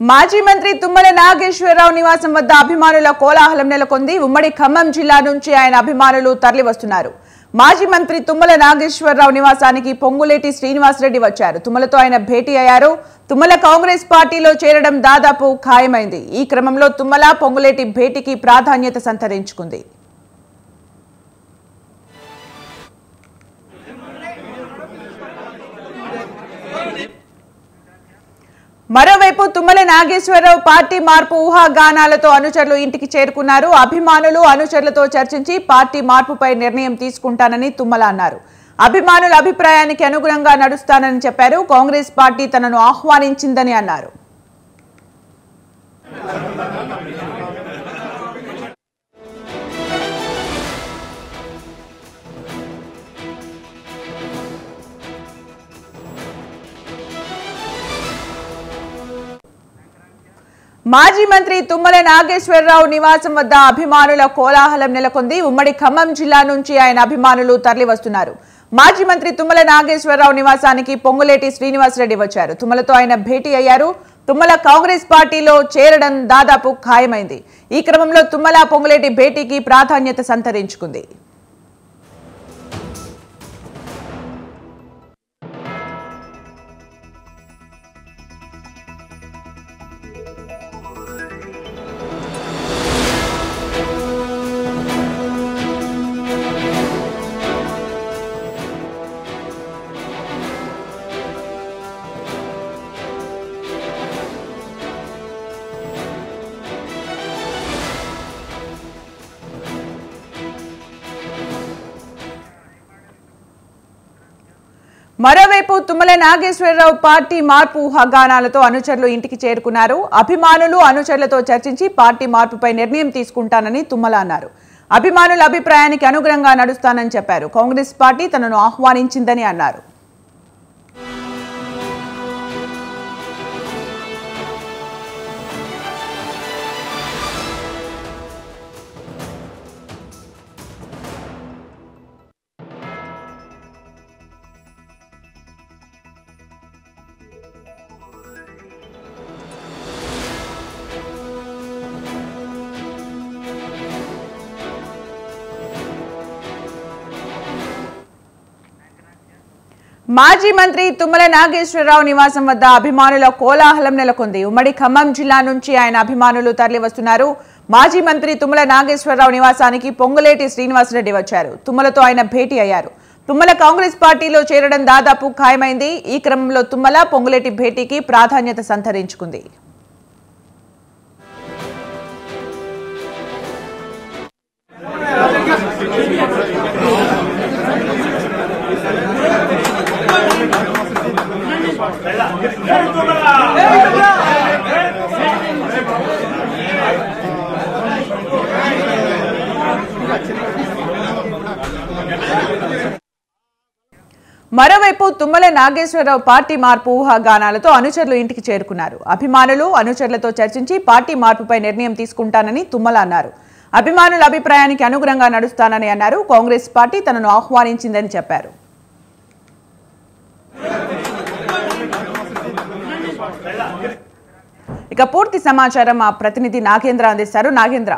మాజీ మంత్రి తుమ్మల నాగేశ్వరరావు నివాసం వద్ద అభిమానుల కోలాహలం నెలకొంది ఉమ్మడి ఖమ్మం జిల్లా నుంచి ఆయన అభిమానులు తరలివస్తున్నారు మాజీ మంత్రి తుమ్మల నాగేశ్వరరావు నివాసానికి పొంగులేటి శ్రీనివాసరెడ్డి వచ్చారు తుమ్మలతో ఆయన భేటీ అయ్యారు తుమ్మల కాంగ్రెస్ పార్టీలో చేరడం దాదాపు ఖాయమైంది ఈ క్రమంలో తుమ్మల పొంగులేటి భేటీకి ప్రాధాన్యత సంతరించుకుంది మరోవైపు తుమ్మల నాగేశ్వరరావు పార్టీ మార్పు ఊహాగానాలతో అనుచరులు ఇంటికి చేరుకున్నారు అభిమానులు అనుచరులతో చర్చించి పార్టీ మార్పుపై నిర్ణయం తీసుకుంటానని తుమ్మల అన్నారు అభిమానుల అభిప్రాయానికి అనుగుణంగా నడుస్తానని చెప్పారు కాంగ్రెస్ పార్టీ తనను ఆహ్వానించిందని అన్నారు మాజీ మంత్రి తుమ్మల నాగేశ్వరరావు నివాసం వద్ద అభిమానుల కోలాహలం నెలకొంది ఉమ్మడి ఖమ్మం జిల్లా నుంచి ఆయన అభిమానులు తరలివస్తున్నారు మాజీ మంత్రి తుమ్మల నాగేశ్వరరావు నివాసానికి పొంగులేటి శ్రీనివాసరెడ్డి వచ్చారు తుమ్మలతో ఆయన భేటీ అయ్యారు తుమ్మల కాంగ్రెస్ పార్టీలో చేరడం దాదాపు ఖాయమైంది ఈ క్రమంలో తుమ్మల పొంగులేటి భేటీకి ప్రాధాన్యత సంతరించుకుంది మరోవైపు తుమ్మల నాగేశ్వరరావు పార్టీ మార్పు ఊహాగానాలతో అనుచరులు ఇంటికి చేరుకున్నారు అభిమానులు అనుచరులతో చర్చించి పార్టీ మార్పుపై నిర్ణయం తీసుకుంటానని తుమ్మల అన్నారు అభిమానుల అభిప్రాయానికి అనుగుణంగా నడుస్తానని చెప్పారు కాంగ్రెస్ పార్టీ తనను ఆహ్వానించిందని అన్నారు మాజీ మంత్రి తుమ్మల నాగేశ్వరరావు నివాసం వద్ద అభిమానుల కోలాహలం నెలకొంది ఉమ్మడి ఖమ్మం జిల్లా నుంచి ఆయన అభిమానులు తరలివస్తున్నారు మాజీ మంత్రి తుమ్మల నాగేశ్వరరావు నివాసానికి పొంగులేటి శ్రీనివాసరెడ్డి వచ్చారు తుమ్మలతో ఆయన భేటీ అయ్యారు తుమ్మల కాంగ్రెస్ పార్టీలో చేరడం దాదాపు ఖాయమైంది ఈ క్రమంలో తుమ్మల పొంగులేటి భేటీకి ప్రాధాన్యత సంతరించుకుంది మరోవైపు తుమ్మల నాగేశ్వరరావు పార్టీ మార్పు ఊహాగానాలతో అనుచరులు ఇంటికి చేరుకున్నారు అభిమానులు అనుచరులతో చర్చించి పార్టీ మార్పుపై నిర్ణయం తీసుకుంటానని తుమ్మల అన్నారు అభిమానుల అభిప్రాయానికి అనుగుణంగా నడుస్తానని అన్నారు కాంగ్రెస్ పార్టీ తనను ఆహ్వానించిందని చెప్పారు ఇక పూర్తి సమాచారం మా ప్రతినిధి నాగేంద్ర అందిస్తారు నాగేంద్ర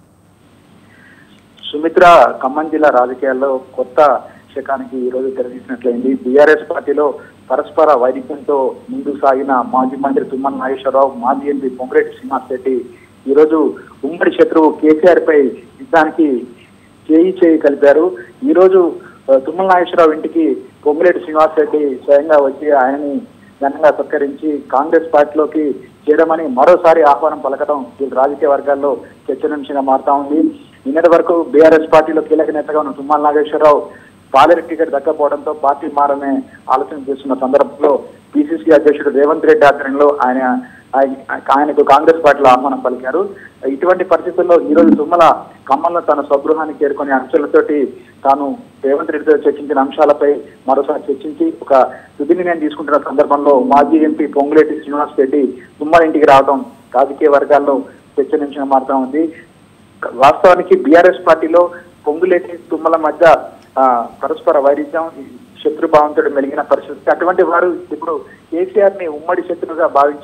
సుమిత్ర ఖమ్మం జిల్లా రాజకీయాల్లో కొత్త శకానికి ఈ రోజు తెరదీసినట్లయింది బీఆర్ఎస్ పార్టీలో పరస్పర వైరుధ్యంతో ముందుకు సాగిన మాజీ మంత్రి తుమ్మల నాగేశ్వరరావు మాజీ ఎంపీ పొంగిరెడ్డి శ్రీనివాస్ రెడ్డి ఈ రోజు ఉమ్మడి శత్రువు కేసీఆర్ పై యుద్ధానికి చేయి చేయి కలిపారు ఈ రోజు ఆ, తుమ్మల నాగేశ్వరరావు ఇంటికి పొంగిరెడ్డి శ్రీనివాస్ రెడ్డి స్వయంగా వచ్చి ఆయనని ఘనంగా సత్కరించి కాంగ్రెస్ పార్టీలోకి చేరమని మరోసారి ఆహ్వానం పలకడం వీళ్ళ రాజకీయ వర్గాల్లో చర్చనీయాంశంగా మారుతా ఉంది నిన్నటి వరకు బీఆర్ఎస్ పార్టీలో కీలక నేతగా ఉన్న తుమ్మల నాగేశ్వరరావు పాలెరు టికెట్ దక్కపోవడంతో పార్టీ మారనే ఆలోచన చేస్తున్న సందర్భంలో పిసిసి అధ్యక్షుడు రేవంత్ రెడ్డి ఆధ్వర్యంలో ఆయన ఆయన- ఆయనకు కాంగ్రెస్ పార్టీలో ఆహ్వానం పలికారు ఇటువంటి పరిస్థితుల్లో ఈ రోజు తుమ్మల ఖమ్మంలో తన స్వగృహానికి చేరుకునే అంశాలతోటి తాను రేవంత్ రెడ్డితో చర్చించిన అంశాలపై మరోసారి చర్చించి ఒక తుది నిర్ణయం తీసుకుంటున్న సందర్భంలో మాజీ ఎంపీ పొంగులేటి శ్రీనివాస్ రెడ్డి తుమ్మల ఇంటికి రావడం రాజకీయ వర్గాల్లో చర్చనీయాంశంగా మారుతా ఉంది వాస్తవానికి బీఆర్ఎస్ పార్టీలో పొంగులేటి తుమ్మల మధ్య ఆ, పరస్పర వైరుధ్యం శత్రుభావంతో మెలిగిన పరిస్థితి అటువంటి వారు ఇప్పుడు కేసీఆర్ ని ఉమ్మడి శత్రువుగా భావించి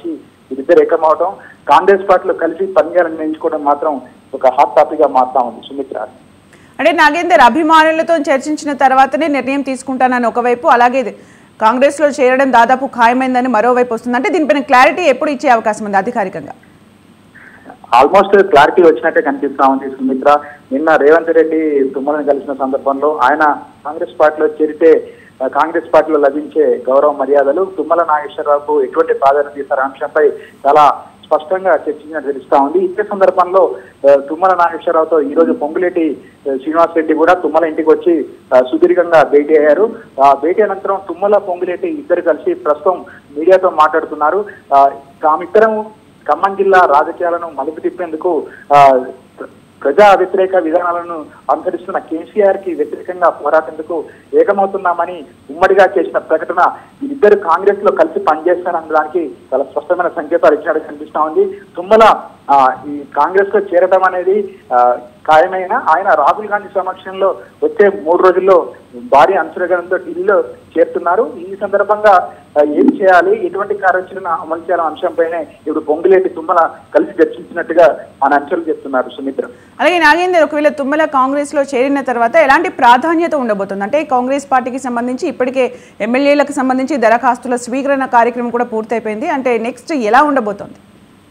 వీరిద్దరు ఏకమవటం కాంగ్రెస్ పార్టీలో కలిసి పనిచేయాలని ఎంచుకోవడం మాత్రం ఒక హాట్ టాపిక్ గా మారుతా ఉంది సుమిత్ర అంటే నాగేందర్ అభిమానులతో చర్చించిన తర్వాతనే నిర్ణయం తీసుకుంటానని ఒకవైపు అలాగే కాంగ్రెస్లో చేరడం దాదాపు ఖాయమైందని మరోవైపు వస్తుంది అంటే దీనిపైన క్లారిటీ ఎప్పుడు ఇచ్చే అవకాశం ఉంది అధికారికంగా ఆల్మోస్ట్ క్లారిటీ వచ్చినట్టే కనిపిస్తా ఉంది సుమిత్ర నిన్న రేవంత్ రెడ్డి తుమ్మలను కలిసిన సందర్భంలో ఆయన కాంగ్రెస్ పార్టీలో చేరితే ఆ, కాంగ్రెస్ పార్టీలో లభించే గౌరవ మర్యాదలు తుమ్మల నాగేశ్వరరావుకు ఎటువంటి ప్రాధాన్యత ఇస్తారు అంశంపై చాలా స్పష్టంగా చర్చించినట్టు తెలుస్తా ఉంది ఇదే సందర్భంలో ఆ, తుమ్మల నాగేశ్వరరావుతో ఈ రోజు పొంగులేటి ఆ, శ్రీనివాస్ రెడ్డి కూడా తుమ్మల ఇంటికి వచ్చి ఆ, సుదీర్ఘంగా భేటీ అయ్యారు ఆ భేటీ అనంతరం తుమ్మల పొంగులేటి ఇద్దరు కలిసి ప్రస్తుతం మీడియాతో మాట్లాడుతున్నారు ఆ, తామిద్దరం ఖమ్మం జిల్లా రాజకీయాలను మలుపు తిప్పేందుకు ఆ, ప్ర- ప్రజా వ్యతిరేక విధానాలను అనుసరిస్తున్న కేసీఆర్ కి వ్యతిరేకంగా పోరాటేందుకు ఏకమవుతున్నామని ఉమ్మడిగా చేసిన ప్రకటన వీరిద్దరు కాంగ్రెస్ లో కలిసి పనిచేస్తారన్న దానికి చాలా స్పష్టమైన సంకేతాలు ఇచ్చినట్టు కనిపిస్తా ఉంది తుమ్మల ఆ, ఈ కాంగ్రెస్ లో చేరడం అనేది ఆ, ఖాయమైన ఆయన రాహుల్ గాంధీ సమక్షంలో వచ్చే మూడు రోజుల్లో భారీ అంచనగలంతో ఢిల్లీలో చేరుతున్నారు ఈ సందర్భంగా ఆ, ఏం చేయాలి ఎటువంటి కార్యాచరణ అమలు చేయాలన్న అంశంపైనే ఇప్పుడు పొంగులేటి తుమ్మల కలిసి చర్చించినట్టుగా ఆయన అంచనలు చెప్తున్నారు సుమిత్ర అలాగే నాగేందర్ ఒకవేళ తుమ్మల కాంగ్రెస్ లో చేరిన తర్వాత ఎలాంటి ప్రాధాన్యత ఉండబోతుంది అంటే కాంగ్రెస్ పార్టీకి సంబంధించి ఇప్పటికే ఎమ్మెల్యేలకు సంబంధించి దరఖాస్తుల స్వీకరణ కార్యక్రమం కూడా పూర్తయిపోయింది అంటే నెక్స్ట్ ఎలా ఉండబోతోంది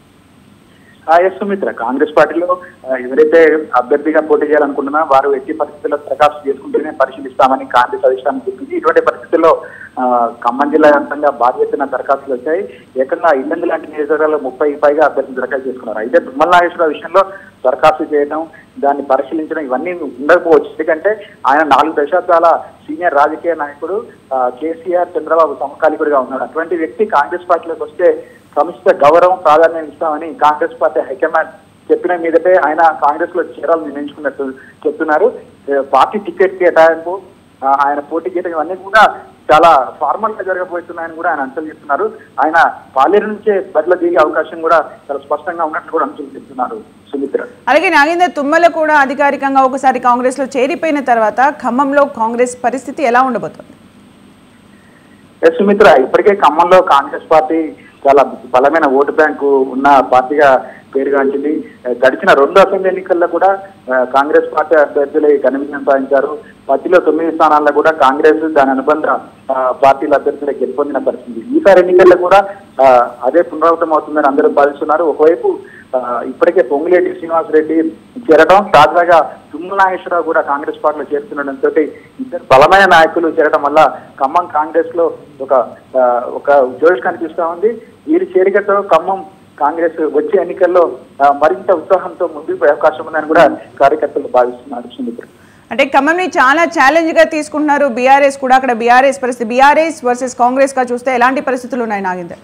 ఆ, ఎస్ సుమిత్ర కాంగ్రెస్ పార్టీలో ఆ, ఎవరైతే అభ్యర్థిగా పోటీ చేయాలనుకుంటున్నా వారు ఎట్టి పరిస్థితుల్లో దరఖాస్తు చేసుకుంటేనే పరిశీలిస్తామని కాంగ్రెస్ అధిష్టానం చెప్పింది ఇటువంటి పరిస్థితుల్లో ఆ, ఖమ్మం జిల్లా వ్యాప్తంగా భారీ ఎత్తున దరఖాస్తులు వచ్చాయి ఏకంగా ఇల్లందు లాంటి నియోజకవర్గాల్లో ముప్పై పైగా అభ్యర్థులు దరఖాస్తు చేసుకున్నారు అయితే తుమ్మల నాగేశ్వరరావు విషయంలో దరఖాస్తు చేయడం దాన్ని పరిశీలించడం ఇవన్నీ ఉండకపోవచ్చు ఎందుకంటే ఆయన నాలుగు దశాబ్దాల సీనియర్ రాజకీయ నాయకుడు ఆ, కేసీఆర్ చంద్రబాబు సమకాలికుడిగా ఉన్నాడు అటువంటి వ్యక్తి కాంగ్రెస్ పార్టీలోకి వస్తే సమిష్ట గౌరవం ప్రాధాన్యం ఇస్తామని కాంగ్రెస్ పార్టీ హైకమాండ్ చెప్పిన మీదటే ఆయన కాంగ్రెస్ లో చేరాలని నిర్ణయించుకున్నట్టు చెప్తున్నారు ఏ, పార్టీ టికెట్ కేటాయింపు ఆ, ఆయన పోటీ చేయడం ఇవన్నీ కూడా చాలా ఫార్మల్ గా జరగబోతున్నాయని కూడా ఆయన అంచనా చెప్తున్నారు ఆయన పాలేరు నుంచే బరిలో దిగే అవకాశం కూడా చాలా స్పష్టంగా ఉన్నట్లు కూడా అంచనా చెప్తున్నారు సుమిత్ర అలాగే నాగేందర్ తుమ్మల కూడా అధికారికంగా ఒకసారి కాంగ్రెస్ లో చేరిపోయిన తర్వాత ఖమ్మంలో కాంగ్రెస్ పరిస్థితి ఎలా ఉండబోతోంది ఎస్ సుమిత్ర ఇప్పటికే ఖమ్మంలో కాంగ్రెస్ పార్టీ చాలా బలమైన ఓటు బ్యాంకు ఉన్న పార్టీగా పేరుగాంచింది ఆ, గడిచిన రెండు అసెంబ్లీ ఎన్నికల్లో కూడా ఆ, కాంగ్రెస్ పార్టీ అభ్యర్థులే ఘన విజయం సాధించారు పార్టీలో తొమ్మిది స్థానాల్లో కూడా కాంగ్రెస్ దాని అనుబంధ ఆ, పార్టీల అభ్యర్థులే గెలుపొందిన పరిస్థితి ఈసారి ఎన్నికల్లో కూడా ఆ, అదే పునరావృతం అవుతుందని అందరూ భావిస్తున్నారు ఒకవైపు ఆ, ఇప్పటికే పొంగులేటి శ్రీనివాస్ రెడ్డి చేరడం తాజాగా తుమ్మల నాగేశ్వరరావు కూడా కాంగ్రెస్ పార్టీలో చేరుతుండడంతో ఇద్దరు బలమైన నాయకులు చేరడం వల్ల ఖమ్మం కాంగ్రెస్ లో ఒక ఆ, ఒక జోష్ కనిపిస్తా ఉంది వీరి చేరికతో ఖమ్మం కాంగ్రెస్ వచ్చే ఎన్నికల్లో ఆ, మరింత ఉత్సాహంతో ముందుకు పోయే అవకాశం ఉందని కూడా కార్యకర్తలు భావిస్తున్నారు సుమిత్ర అంటే ఖమ్మంని చాలా ఛాలెంజ్ గా తీసుకుంటున్నారు బీఆర్ఎస్ కూడా అక్కడ బీఆర్ఎస్ పరిస్థితి బీఆర్ఎస్ వర్సెస్ కాంగ్రెస్ గా చూస్తే ఎలాంటి పరిస్థితులు ఉన్నాయి నాగేందర్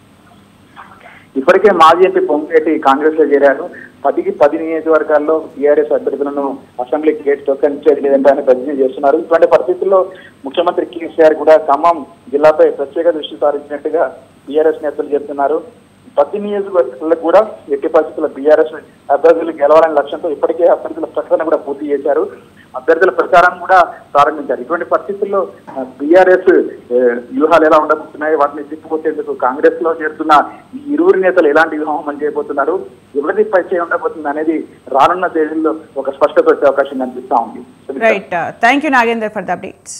ఇప్పటికే మాజీ ఎంపీ పొంగులేటి కాంగ్రెస్ లో చేరారు పదికి పది నియోజకవర్గాల్లో టీఆర్ఎస్ అభ్యర్థులను అసెంబ్లీ గేట్ టోకనిచ్చేది లేదంటే ఆయన ప్రతిజ్ఞ చేస్తున్నారు ఇటువంటి పరిస్థితుల్లో ముఖ్యమంత్రి కేసీఆర్ కూడా ఖమ్మం జిల్లాపై ప్రత్యేక దృష్టి సారించినట్టుగా టీఆర్ఎస్ నేతలు చెప్తున్నారు పది నియోజకవర్గాల్లో కూడా ఎట్టి పరిస్థితుల్లో బీఆర్ఎస్ అభ్యర్థులు గెలవాలనే లక్ష్యంతో ఇప్పటికే అభ్యర్థుల ప్రకటన కూడా పూర్తి చేశారు అభ్యర్థుల ప్రచారం కూడా ప్రారంభించారు ఇటువంటి పరిస్థితుల్లో బీఆర్ఎస్ వ్యూహాలు ఎలా ఉండబోతున్నాయి వాటిని తిప్పికొట్టేందుకు కాంగ్రెస్ లో చేరుతున్న ఈ ఇరువురు నేతలు ఎలాంటి వ్యూహం అమలు చేయబోతున్నారు ఎవరిది పరిచయం ఉండబోతుంది అనేది రానున్న తేదీల్లో ఒక స్పష్టత వచ్చే అవకాశం కనిపిస్తా ఉంది right thank you Nagender for the updates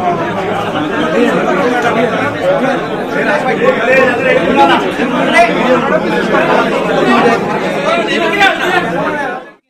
Hey,